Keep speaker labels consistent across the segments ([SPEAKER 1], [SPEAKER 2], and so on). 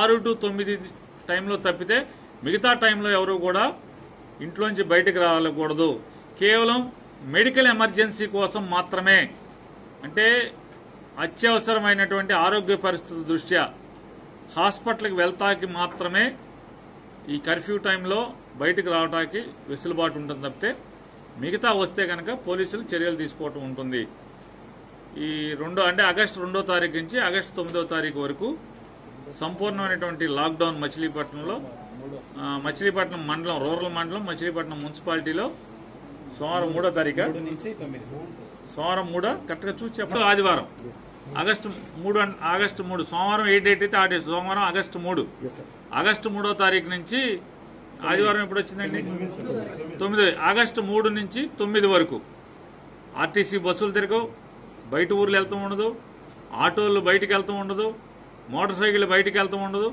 [SPEAKER 1] ఆరు టు తొమ్మిది టైంలో తప్పితే మిగతా టైంలో ఎవరు కూడా ఇంట్లోంచి బయటకు రాకూడదు కేవలం మెడికల్ ఎమర్జెన్సీ కోసం మాత్రమే అంటే అత్యవసరమైనటువంటి ఆరోగ్య పరిస్థితుల దృష్ట్యా హాస్పిటల్కి వెళ్తాకి మాత్రమే ఈ కర్ఫ్యూ టైంలో బయటకు రావడానికి వెసులుబాటు ఉంటుంది తప్పితే మిగతా వస్తే కనుక పోలీసులు చర్యలు తీసుకోవటం ఉంటుంది ఈ రెండో అంటే ఆగస్టు రెండో తారీఖు నుంచి ఆగస్టు తొమ్మిదో తారీఖు వరకు సంపూర్ణమైనటువంటి లాక్డౌన్ మచిలీపట్నంలో ఆ, మచిలీపట్నం మండలం రూరల్ మండలం మచిలీపట్నం మున్సిపాలిటీలో సోమవారం మూడో తారీఖు
[SPEAKER 2] మూడు నుంచి తొమ్మిది సార్
[SPEAKER 1] సోమవారం మూడో కరెక్ట్గా చూసి చెప్పడం ఆదివారం ఆగస్టు మూడు అన్- ఆగస్టు మూడు సోమవారం ఏ డేట్ అయితే ఆ డేట్ సోమవారం ఆగస్టు మూడు ఆగస్టు మూడో తారీఖు నుంచి ఆదివారం ఎప్పుడు వచ్చిందండి తొమ్మిది ఆగస్టు మూడు నుంచి తొమ్మిది వరకు ఆర్టీసీ బస్సులు తిరగవు బయట ఊర్లు వెళ్తూ ఉండదు ఆటోలు బయటికి వెళ్తూ ఉండదు మోటార్ సైకిల్ బయటికి వెళ్తూ ఉండదు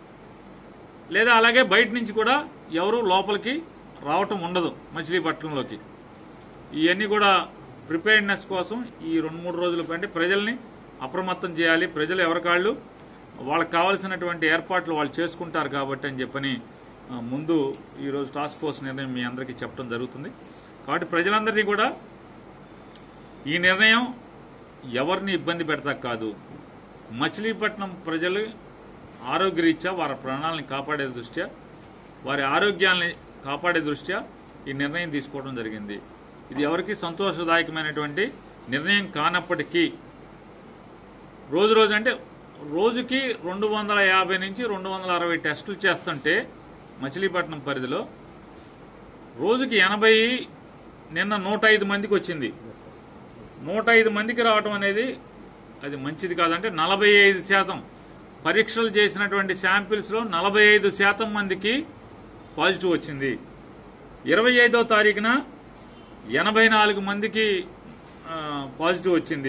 [SPEAKER 1] లేదా అలాగే బయట నుంచి కూడా ఎవరు లోపలికి రావటం ఉండదు మచిలీపట్నంలోకి ఇవన్నీ కూడా ప్రిపేర్డ్నెస్ కోసం ఈ రెండు మూడు రోజుల అంటే ప్రజల్ని అప్రమత్తం చేయాలి ప్రజలు ఎవరికాళ్ళు వాళ్ళకి కావాల్సినటువంటి ఏర్పాట్లు వాళ్ళు చేసుకుంటారు కాబట్టి అని చెప్పని ఆ, ముందు ఈరోజు టాస్క్ ఫోర్స్ నిర్ణయం మీ అందరికీ చెప్పడం జరుగుతుంది కాబట్టి ప్రజలందరినీ కూడా ఈ నిర్ణయం ఎవరిని ఇబ్బంది పెడతా కాదు మచిలీపట్నం ప్రజలు ఆరోగ్యరీత్యా వారి ప్రాణాలను కాపాడే దృష్ట్యా వారి ఆరోగ్యాన్ని కాపాడే దృష్ట్యా ఈ నిర్ణయం తీసుకోవడం జరిగింది ఇది ఎవరికి సంతోషదాయకమైనటువంటి నిర్ణయం కానప్పటికీ రోజు రోజు అంటే రోజుకి రెండు వందల యాభై నుంచి రెండు వందల అరవై టెస్టులు చేస్తుంటే మచిలీపట్నం పరిధిలో రోజుకి ఎనభై నిన్న నూట ఐదు మందికి వచ్చింది నూట ఐదు మందికి రావటం అనేది అది మంచిది కాదంటే నలభై ఐదు శాతం పరీక్షలు చేసినటువంటి శాంపిల్స్లో నలభై ఐదు శాతం మందికి పాజిటివ్ వచ్చింది ఇరవై ఐదో తారీఖున ఎనభై నాలుగు మందికి ఆ, పాజిటివ్ వచ్చింది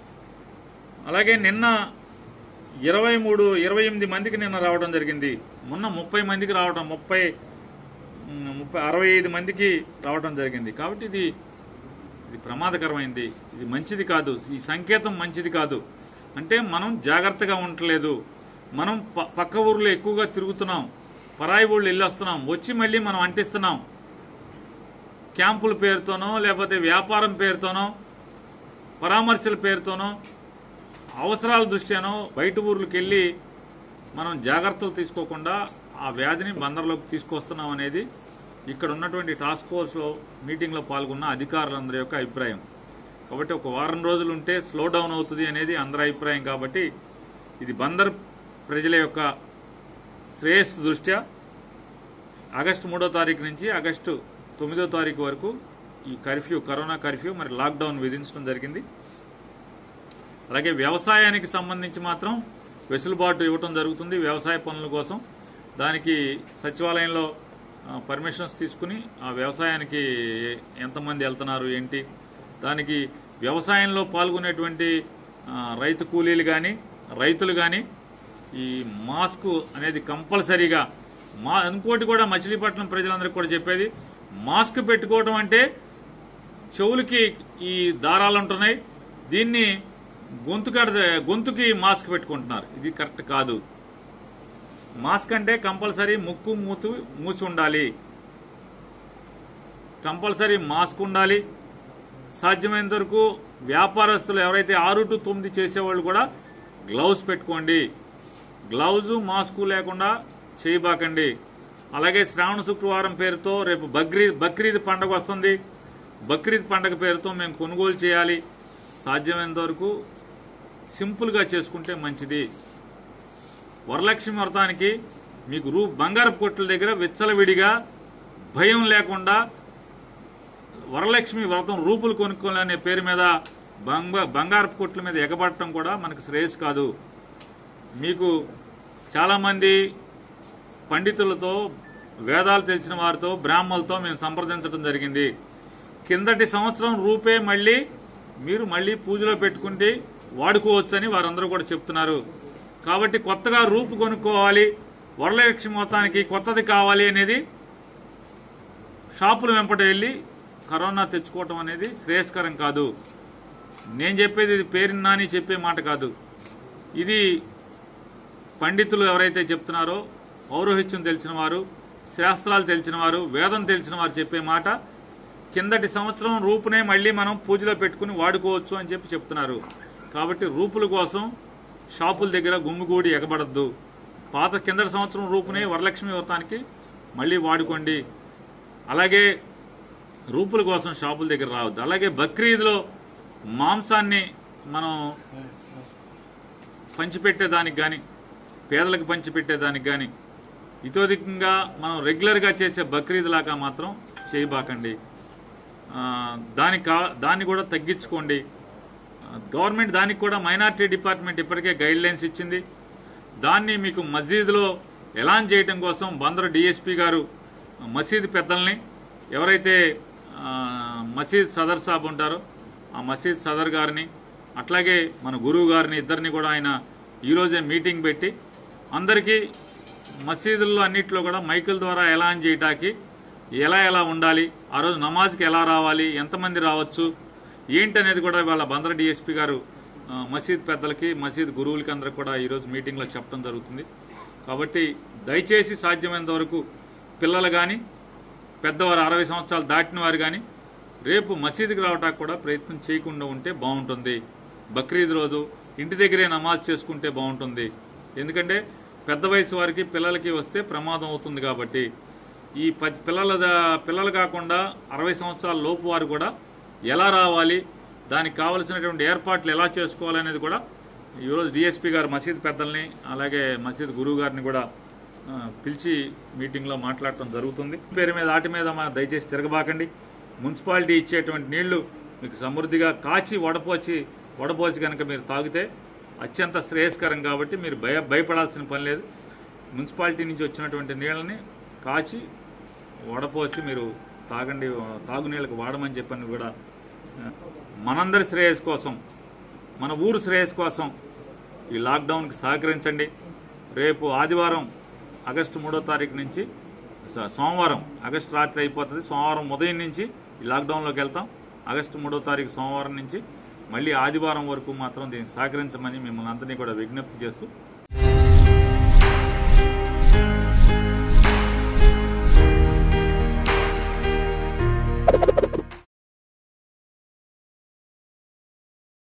[SPEAKER 1] అలాగే నిన్న ఇరవై మూడు ఇరవై ఎనిమిది మందికి నిన్న రావడం జరిగింది మొన్న ముప్పై మందికి రావడం ముప్పై ఉమ్, ముప్పై అరవై ఐదు మందికి రావడం జరిగింది కాబట్టి ఇది ఇది ప్రమాదకరమైంది ఇది మంచిది కాదు ఈ సంకేతం మంచిది కాదు అంటే మనం జాగ్రత్తగా ఉండట్లేదు మనం ప- పక్క ఊర్లో ఎక్కువగా తిరుగుతున్నాం పరాయి ఊళ్ళు వెళ్ళొస్తున్నాం వచ్చి మళ్ళీ మనం అంటిస్తున్నాం క్యాంపుల పేరుతోనో లేకపోతే వ్యాపారం పేరుతోనో పరామర్శల పేరుతోనో అవసరాల దృష్ట్యానో బయట ఊర్లకు వెళ్ళి మనం జాగ్రత్తలు తీసుకోకుండా ఆ వ్యాధిని బందర్లోకి తీసుకొస్తున్నాం అనేది ఇక్కడ ఉన్నటువంటి టాస్క్ ఫోర్స్లో మీటింగ్లో పాల్గొన్న అధికారులందరి యొక్క అభిప్రాయం కాబట్టి ఒక వారం రోజులు ఉంటే స్లో డౌన్ అవుతుంది అనేది అందరి అభిప్రాయం కాబట్టి ఇది బందర్ ప్రజల యొక్క శ్రేయస్సు దృష్ట్యా ఆగస్టు మూడో తారీఖు నుంచి ఆగస్టు తొమ్మిదో తారీఖు వరకు ఈ కర్ఫ్యూ కరోనా కర్ఫ్యూ మరి లాక్డౌన్ విధించడం జరిగింది అలాగే వ్యవసాయానికి సంబంధించి మాత్రం వెసులుబాటు ఇవ్వటం జరుగుతుంది వ్యవసాయ పనుల కోసం దానికి సచివాలయంలో ఆ, పర్మిషన్స్ తీసుకుని ఆ వ్యవసాయానికి ఎంతమంది వెళ్తున్నారు ఏంటి దానికి వ్యవసాయంలో పాల్గొనేటువంటి ఆ, రైతు కూలీలు కానీ రైతులు కానీ ఈ మాస్క్ అనేది కంపల్సరీగా మా ఇంకోటి కూడా మచిలీపట్నం ప్రజలందరికీ కూడా చెప్పేది మాస్క్ పెట్టుకోవడం అంటే చెవులకి ఈ దారాలు ఉంటున్నాయి దీన్ని గొంతుకాడ గొంతుకి మాస్క్ పెట్టుకుంటున్నారు ఇది కరెక్ట్ కాదు మాస్క్ అంటే కంపల్సరీ ముక్కు మూతు మూసి ఉండాలి కంపల్సరీ మాస్క్ ఉండాలి సాధ్యమైనంత వరకు వ్యాపారస్తులు ఎవరైతే ఆరు టు తొమ్మిది చేసేవాళ్ళు కూడా గ్లౌస్ పెట్టుకోండి గ్లౌజు మాస్కు లేకుండా చేయబాకండి అలాగే శ్రావణ శుక్రవారం పేరుతో రేపు బక్రీద్ బక్రీద్ పండగ వస్తుంది బక్రీద్ పండగ పేరుతో మేము కొనుగోలు చేయాలి సాధ్యమైనంత వరకు సింపుల్గా చేసుకుంటే మంచిది వరలక్ష్మి వ్రతానికి మీకు రూ బంగారపు కొట్ల దగ్గర విచ్చలవిడిగా భయం లేకుండా వరలక్ష్మి వ్రతం రూపులు కొనుక్కోవాలనే పేరు మీద బంగ బంగారపు కొట్ల మీద ఎగబడటం కూడా మనకు శ్రేయస్ కాదు మీకు చాలామంది పండితులతో వేదాలు తెలిసిన వారితో బ్రాహ్మణులతో మేము సంప్రదించడం జరిగింది కిందటి సంవత్సరం రూపే మళ్ళీ మీరు మళ్ళీ పూజలో పెట్టుకుంటే వాడుకోవచ్చని వారందరూ కూడా చెప్తున్నారు కాబట్టి కొత్తగా రూపు కొనుక్కోవాలి వరలక్ష్మి మొత్తానికి కొత్తది కావాలి అనేది షాపుల వెంపట వెళ్ళి కరోనా తెచ్చుకోవటం అనేది శ్రేయస్కరం కాదు నేను చెప్పేది ఇది పేరు నాని చెప్పే మాట కాదు ఇది పండితులు ఎవరైతే చెప్తున్నారో పౌరోహిత్యం తెలిసిన వారు శాస్త్రాలు తెలిసిన వారు వేదం తెలిసిన వారు చెప్పే మాట కిందటి సంవత్సరం రూపునే మళ్ళీ మనం పూజలో పెట్టుకుని వాడుకోవచ్చు అని చెప్పి చెప్తున్నారు కాబట్టి రూపుల కోసం షాపుల దగ్గర గుమ్మిగూడి ఎగబడద్దు పాత కిందటి సంవత్సరం రూపునే వరలక్ష్మి వ్రతానికి మళ్ళీ వాడుకోండి అలాగే రూపుల కోసం షాపుల దగ్గర రావద్దు అలాగే బక్రీద్లో మాంసాన్ని మనం పంచిపెట్టేదానికి కానీ పేదలకు పంచిపెట్టేదానికి కానీ ఇతోధికంగా మనం రెగ్యులర్గా చేసే బక్రీద్ లాగా మాత్రం చేయబాకండి ఆ, దానికి కా దాన్ని కూడా తగ్గించుకోండి ఆ, గవర్నమెంట్ దానికి కూడా మైనార్టీ డిపార్ట్మెంట్ ఇప్పటికే గైడ్ లైన్స్ ఇచ్చింది దాన్ని మీకు మసీదులో ఎలాన్ చేయడం కోసం బందరు డిఎస్పీ గారు మసీదు పెద్దల్ని ఎవరైతే ఆ, మసీద్ సదర్ సాబ్ ఉంటారో ఆ మసీద్ సదర్ గారిని అట్లాగే మన గురువు గారిని ఇద్దరిని కూడా ఆయన ఈరోజే మీటింగ్ పెట్టి అందరికీ మసీదుల్లో అన్నిట్లో కూడా మైకుల ద్వారా ఎలాన్ చేయటానికి ఎలా ఎలా ఉండాలి ఆ రోజు నమాజ్కి ఎలా రావాలి ఎంతమంది రావచ్చు ఏంటి అనేది కూడా వాళ్ళ బందర డిఎస్పీ గారు ఆ, మసీద్ పెద్దలకి మసీద్ గురువులకి అందరికి కూడా ఈరోజు మీటింగ్లో చెప్పడం జరుగుతుంది కాబట్టి దయచేసి సాధ్యమైనంత వరకు పిల్లలు కానీ పెద్దవారు అరవై సంవత్సరాలు దాటిన వారు కానీ రేపు మసీదుకి రావడానికి కూడా ప్రయత్నం చేయకుండా ఉంటే బాగుంటుంది బక్రీద్ రోజు ఇంటి దగ్గరే నమాజ్ చేసుకుంటే బాగుంటుంది ఎందుకంటే పెద్ద వయసు వారికి పిల్లలకి వస్తే ప్రమాదం అవుతుంది కాబట్టి ఈ ప- పిల్లల ద- పిల్లలు కాకుండా అరవై సంవత్సరాల లోపు వారు కూడా ఎలా రావాలి దానికి కావలసినటువంటి ఏర్పాట్లు ఎలా చేసుకోవాలనేది కూడా ఈరోజు డిఎస్పీ గారు మసీద్ పెద్దల్ని అలాగే మసీద్ గురువు గారిని కూడా ఆ, పిలిచి మీటింగ్లో మాట్లాడటం జరుగుతుంది పేరు మీద ఆటి మీద మన దయచేసి తిరగబాకండి మున్సిపాలిటీ ఇచ్చేటువంటి నీళ్లు మీకు సమృద్ధిగా కాచి వడపోచి వడపోచి కనుక మీరు తాగితే అత్యంత శ్రేయస్కరం కాబట్టి మీరు భయ భయపడాల్సిన పని లేదు మున్సిపాలిటీ నుంచి వచ్చినటువంటి నీళ్ళని కాచి వడపోసి మీరు తాగండి తాగునీళ్ళకి వాడమని చెప్పని కూడా ఆ, మనందరి శ్రేయస్ కోసం మన ఊరు శ్రేయస్ కోసం ఈ లాక్డౌన్కి సహకరించండి రేపు ఆదివారం ఆగస్టు మూడో తారీఖు నుంచి స- సోమవారం ఆగస్టు రాత్రి అయిపోతుంది సోమవారం ఉదయం నుంచి ఈ లాక్డౌన్లోకి వెళ్తాం ఆగస్టు మూడో తారీఖు సోమవారం నుంచి మళ్ళీ ఆదివారం వరకు మాత్రం దీనికి సహకరించమని మిమ్మల్ని అందరినీ కూడా విజ్ఞప్తి చేస్తూ